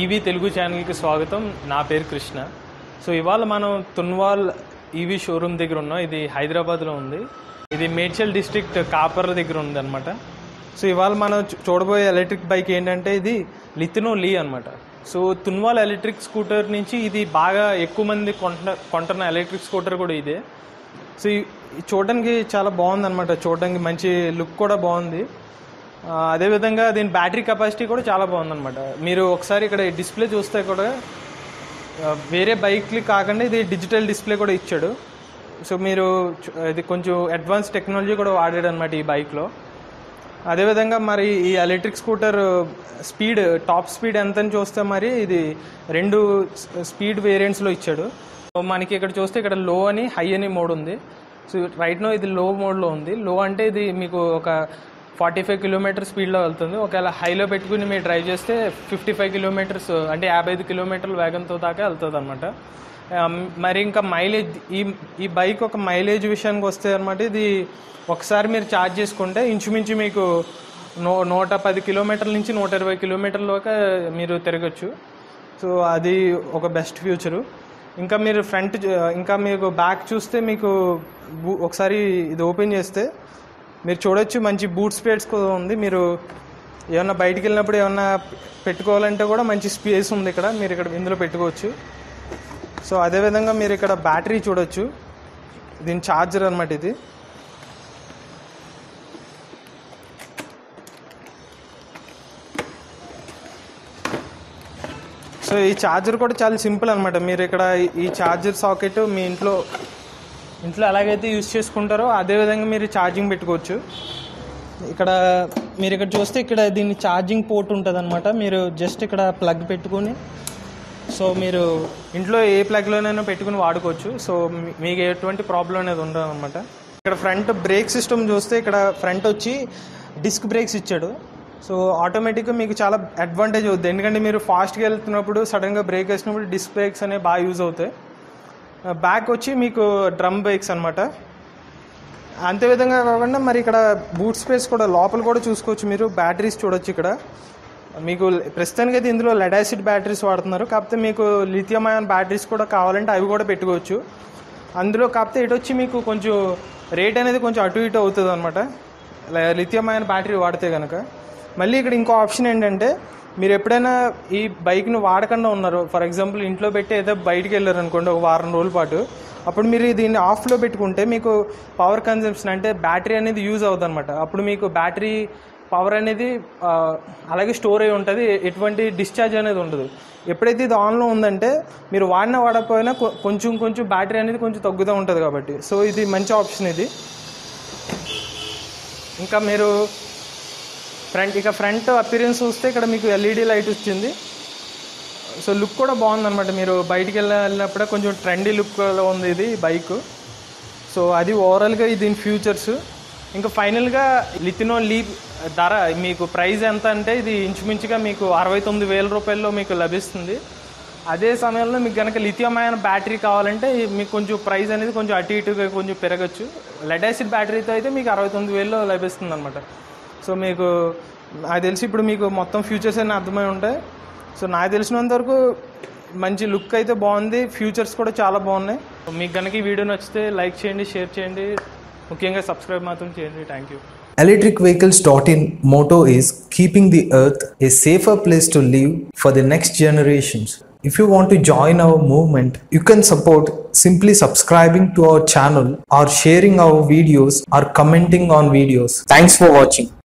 EV Telugu ఛానల్కి స్వాగతం నా పేరు కృష్ణ సో ఇవాళ మనం తున్వాల్ ఈవీ షోరూమ్ దగ్గర ఉన్నాం ఇది హైదరాబాద్లో ఉంది ఇది మేడ్చల్ డిస్ట్రిక్ట్ కాపర్ దగ్గర ఉంది అనమాట సో ఇవాళ మనం చూ- చూడబోయే ఎలక్ట్రిక్ బైక్ ఏంటంటే ఇది లిథినో లీ అనమాట సో తున్వాల్ ఎలక్ట్రిక్ స్కూటర్ నుంచి ఇది బాగా ఎక్కువ మంది కొంటున్న కొంటున్న ఎలక్ట్రిక్ స్కూటర్ కూడా ఇదే సో ఈ- ఇది చూడడానికి చాలా బాగుంది అనమాట చూడడానికి మంచి లుక్ కూడా బాగుంది ఆ, అదేవిధంగా దీని బ్యాటరీ కెపాసిటీ కూడా చాలా బాగుందన్నమాట మీరు ఒకసారి ఇక్కడ డిస్ప్లే చూస్తే కూడా ఆ, వేరే బైక్లు కాకుండా ఇది డిజిటల్ డిస్ప్లే కూడా ఇచ్చాడు సో మీరు చు- ఇది కొంచెం అడ్వాన్స్ టెక్నాలజీ కూడా వాడాడు అనమాట ఈ బైక్లో అదేవిధంగా మరి ఈ electric scooter speed top speed ఎంతని చూస్తే మరి ఇది రెండు స్పీడ్ వేరియంట్స్లో ఇచ్చాడు సో మనకి ఇక్కడ చూస్తే ఇక్కడ లో అని హై అని మోడ్ ఉంది సో రైట్ నో ఇది లో మోడ్లో ఉంది లో అంటే ఇది మీకు ఒక ఫార్టీ ఫైవ్ కిలోమీటర్ స్పీడ్లో వెళ్తుంది ఒకవేళ హైలో పెట్టుకుని మీరు డ్రైవ్ చేస్తే ఫిఫ్టీ ఫైవ్ కిలోమీటర్స్ అంటే యాభై ఐదు కిలోమీటర్ల వేగంతో దాకా వెళ్తుంది అనమాట మరి ఇంకా మైలేజ్ ఈ ఈ బైక్ ఒక మైలేజ్ విషయానికి వస్తే అనమాట ఇది ఒకసారి మీరు ఛార్జ్ చేసుకుంటే ఇంచుమించు మీకు నూ నూట పది కిలోమీటర్ల నుంచి నూట ఇరవై కిలోమీటర్ల దాకా మీరు తిరగచ్చు సో అది ఒక బెస్ట్ ఫ్యూచరు ఇంకా మీరు ఫ్రంట్ చూ- ఇంకా మీకు బ్యాక్ చూస్తే మీకు బూ- ఒకసారి ఇది ఓపెన్ చేస్తే మీరు చూడొచ్చు మంచి బూట్ స్పేస్ కూడా ఉంది మీరు ఏమన్నా బయటికి వెళ్ళినప్పుడు ఏమన్నా పెట్టుకోవాలంటే కూడా మంచి స్పేస్ ఉంది ఇక్కడ మీరు ఇక్కడ ఇందులో పెట్టుకోవచ్చు సో అదేవిధంగా మీరు ఇక్కడ బ్యాటరీ చూడొచ్చు దీని ఛార్జర్ అనమాట ఇది సో ఈ ఛార్జర్ కూడా చాలా సింపుల్ అనమాట మీరు ఇక్కడ ఈ- ఈ ఛార్జర్ సాకెట్ మీ ఇంట్లో ఇంట్లో ఎలాగైతే యూస్ చేసుకుంటారో అదే విధంగా మీరు ఛార్జింగ్ పెట్టుకోవచ్చు ఇక్కడ మీరు ఇక్కడ చూస్తే ఇక్కడ దీన్ని ఛార్జింగ్ పోర్ట్ ఉంటుంది అనమాట మీరు జస్ట్ ఇక్కడ ప్లగ్ పెట్టుకొని సో మీరు ఇంట్లో ఏ ప్లగ్లోనైనా పెట్టుకుని వాడుకోవచ్చు సో మీ- మీకు ఎటువంటి ప్రాబ్లం అనేది ఉండదు అనమాట ఇక్కడ ఫ్రంట్ బ్రేక్ సిస్టమ్ చూస్తే ఇక్కడ ఫ్రంట్ వచ్చి డిస్క్ బ్రేక్స్ ఇచ్చాడు సో ఆటోమేటిక్గా మీకు చాలా అడ్వాంటేజ్ అవుతుంది ఎందుకంటే మీరు ఫాస్ట్గా వెళ్తున్నప్పుడు సడన్గా బ్రేక్ వేసినప్పుడు డిస్క్ బ్రేక్స్ అనేవి బాగా యూజ్ అవుతాయి బ్యాక్ వచ్చి మీకు డ్రమ్ బ్రేక్స్ అనమాట అంతే విధంగా కాకుండా మరి ఇక్కడ బూట్ స్పేస్ కూడా లోపల కూడా చూసుకోవచ్చు మీరు బ్యాటరీస్ చూడొచ్చు ఇక్కడ మీకు ప్రస్తుతానికి అయితే ఇందులో లెడ్ యాసిడ్ బ్యాటరీస్ వాడుతున్నారు కాకపోతే మీకు లిథియం అయాన్ బ్యాటరీస్ కూడా కావాలంటే అవి కూడా పెట్టుకోవచ్చు అందులో కాకపోతే ఇటు వచ్చి మీకు కొంచెం రేట్ అనేది కొంచెం అటు ఇటు అవుతుంది అనమాట లిథియం అయాన్ బ్యాటరీ వాడితే కనుక మళ్ళీ ఇక్కడ ఇంకో ఆప్షన్ ఏంటంటే మీరు ఎప్పుడైనా ఈ బైక్ను వాడకుండా ఉన్నారు ఫర్ ఎగ్జాంపుల్ ఇంట్లో పెట్టి ఏదో బయటికి వెళ్ళారు అనుకోండి ఒక వారం రోజుల పాటు అప్పుడు మీరు దీన్ని ఆఫ్లో పెట్టుకుంటే మీకు పవర్ కన్జంప్షన్ అంటే బ్యాటరీ అనేది యూజ్ అవుతుంది అనమాట అప్పుడు మీకు బ్యాటరీ పవర్ అనేది ఆ, అలాగే స్టోర్ అయి ఉంటుంది ఎటువంటి డిశ్చార్జ్ అనేది ఉండదు ఎప్పుడైతే ఇది ఆన్లో ఉందంటే మీరు వాడినా వాడకపోయినా కొ- కొంచెం కొంచెం బ్యాటరీ అనేది కొంచెం తగ్గుతూ ఉంటుంది కాబట్టి సో ఇది మంచి ఆప్షన్ ఇది ఇంకా మీరు ఫ్రంట్ ఇక ఫ్రంట్ అపీరెన్స్ చూస్తే ఇక్కడ మీకు ఎల్ఈడి లైట్ వచ్చింది సో లుక్ కూడా బాగుందన్నమాట మీరు బయటికి వెళ్ళ వెళ్ళినప్పుడే కొంచెం ట్రెండీ లుక్లో ఉంది ఇది బైక్ సో అది ఓవరాల్గా దీని ఫ్యూచర్స్ ఇంకా ఫైనల్గా లిథినో లీప్ ధర మీకు ప్రైస్ ఎంత అంటే ఇది ఇంచుమించుగా మీకు అరవై తొమ్మిది వేల రూపాయల్లో మీకు లభిస్తుంది అదే సమయంలో మీకు కనుక లిథియం అయాన్ బ్యాటరీ కావాలంటే మీకు కొంచెం ప్రైస్ అనేది కొంచెం అటు ఇటుగా కొంచెం పెరగచ్చు లెడ్ యాసిడ్ బ్యాటరీతో అయితే మీకు అరవై తొమ్మిది వేలలో లభిస్తుంది అనమాట సో మీకు నాకు తెలిసి ఇప్పుడు మీకు మొత్తం ఫ్యూచర్స్ అన్నీ అర్థమై ఉంటాయి సో నాకు తెలిసినంత వరకు మంచి లుక్ అయితే బాగుంది ఫ్యూచర్స్ కూడా చాలా బాగున్నాయి మీకు కనుక ఈ వీడియో నచ్చితే లైక్ చేయండి షేర్ చేయండి ముఖ్యంగా సబ్స్క్రైబ్ మాత్రం చేయండి thank you Electricvehicles.in motto is keeping the earth a safer place to live for the next generations. If you want to join our movement, you can support simply subscribing to our channel or sharing our videos or commenting on videos. Thanks for watching.